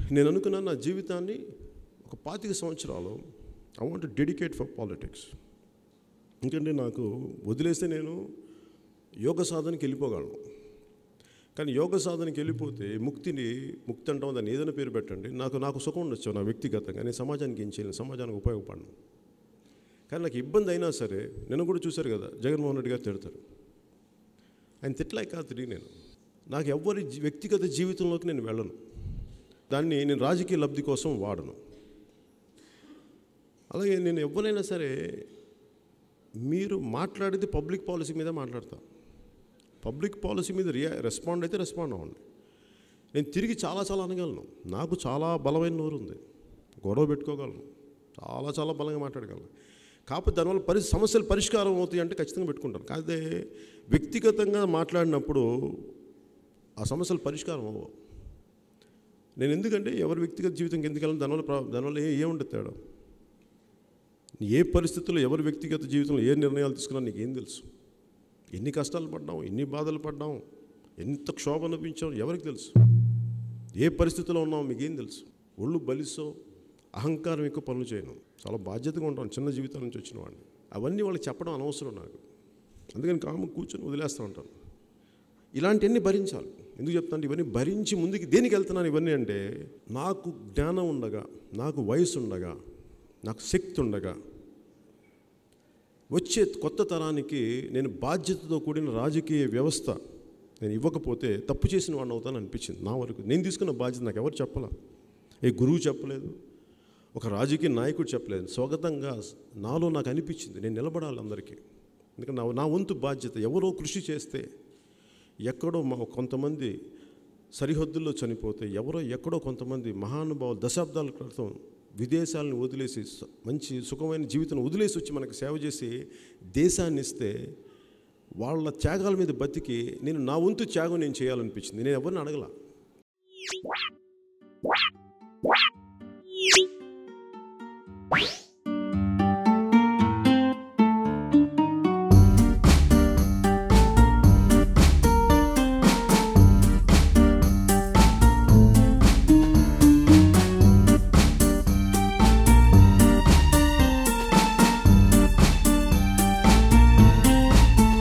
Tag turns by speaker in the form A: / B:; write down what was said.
A: నేను అనుకున్నాను నా జీవితాన్ని ఒక పాతిక సంవత్సరాలు I want dedicate for politics ఎందుకంటే నాకు వదిలేస్తే నేను యోగ సాధనకి వెళ్ళిపోగలను కానీ యోగ సాధనకి వెళ్ళిపోతే ముక్తిని ముక్తి అంటాం దాన్ని ఏదైనా పేరు పెట్టండి నాకు నాకు సుఖం ఉండొచ్చు నా వ్యక్తిగతంగా నేను సమాజానికి ఏం చేయలేను సమాజానికి ఉపయోగపడను కానీ నాకు ఇబ్బంది అయినా సరే నేను కూడా చూశారు కదా జగన్మోహన్ రెడ్డి గారు తిడతారు ఆయన తిట్టలేక కాదు తిరిగి నేను నాకు ఎవ్వరి జీ- వ్యక్తిగత జీవితంలోకి నేను వెళ్ళను దాన్ని నేను రాజకీయ లబ్ధి కోసం వాడను అలాగే నేను ఎవరైనా సరే మీరు మాట్లాడేది పబ్లిక్ పాలసీ మీద మాట్లాడతా పబ్లిక్ పాలసీ మీద రియా రెస్పాండ్ అయితే రెస్పాండ్ అవ్వండి నేను తిరిగి చాలా చాలా అనగలను నాకు చాలా బలమైన నోరు ఉంది గొడవ పెట్టుకోగలను చాలా చాలా బలంగా మాట్లాడగలను కాకపోతే దానివల్ల పరి సమస్యలు పరిష్కారం అవుతాయి అంటే ఖచ్చితంగా పెట్టుకుంటాను కాకపోతే వ్యక్తిగతంగా మాట్లాడినప్పుడు ఆ సమస్యలు పరిష్కారం అవ్వవు నేను ఎందుకంటే ఎవరి వ్యక్తిగత జీవితంకి ఎందుకు వెళ్ళను దానివల్ల ప్రా- దానివల్ల ఏ ఏముంటుంది తేడా ఏ పరిస్థితుల్లో ఎవరి వ్యక్తిగత జీవితంలో ఏ నిర్ణయాలు తీసుకున్నా నీకు ఏం తెలుసు ఎన్ని కష్టాలు పడ్డాం ఎన్ని బాధలు పడ్డాం ఎంత క్షోభ అనిపించాం ఎవరికి తెలుసు ఏ పరిస్థితిలో ఉన్నామో మీకేం తెలుసు ఒళ్ళు బలిసో అహంకారం ఎక్కువ పనులు చేయను చాలా బాధ్యతగా ఉంటాను చిన్న జీవితం నుంచి వచ్చిన వాడిని అవన్నీ వాళ్ళకి చెప్పడం అనవసరం నాకు అందుకని కాము కూర్చొని వదిలేస్తూ ఉంటాను ఇలాంటివన్నీ భరించాలి ఎందుకు చెప్తాను ఇవన్నీ భరించి ముందుకు దేనికి వెళ్తున్నాను ఇవన్నీ అంటే నాకు జ్ఞానం ఉండగా నాకు వయసు ఉండగా నాకు శక్తి ఉండగా వచ్చే కొత్త తరానికి నేను బాధ్యతతో కూడిన రాజకీయ వ్యవస్థ నేను ఇవ్వకపోతే తప్పు చేసిన వాడిని అవుతాను అనిపించింది నా వరకు నేను తీసుకున్న బాధ్యత నాకు ఎవరు చెప్పలా ఏ గురువు చెప్పలేదు ఒక రాజకీయ నాయకుడు చెప్పలేదు స్వాగతంగా నాలో నాకు అనిపించింది నేను నిలబడాలి అందరికీ ఎందుకంటే నా నా వంతు బాధ్యత ఎవరో కృషి చేస్తే ఎక్కడో మా కొంతమంది సరిహద్దుల్లో చనిపోతే ఎవరో ఎక్కడో కొంతమంది మహానుభావులు దశాబ్దాల క్రితం విదేశాలను వదిలేసి స- మంచి సుఖమైన జీవితం వదిలేసి వచ్చి మనకు సేవ చేసి దేశాన్ని ఇస్తే వాళ్ళ త్యాగాల మీద బతికి నేను నా వంతు త్యాగం నేను చేయాలనిపించింది నేను ఎవరిని అడగల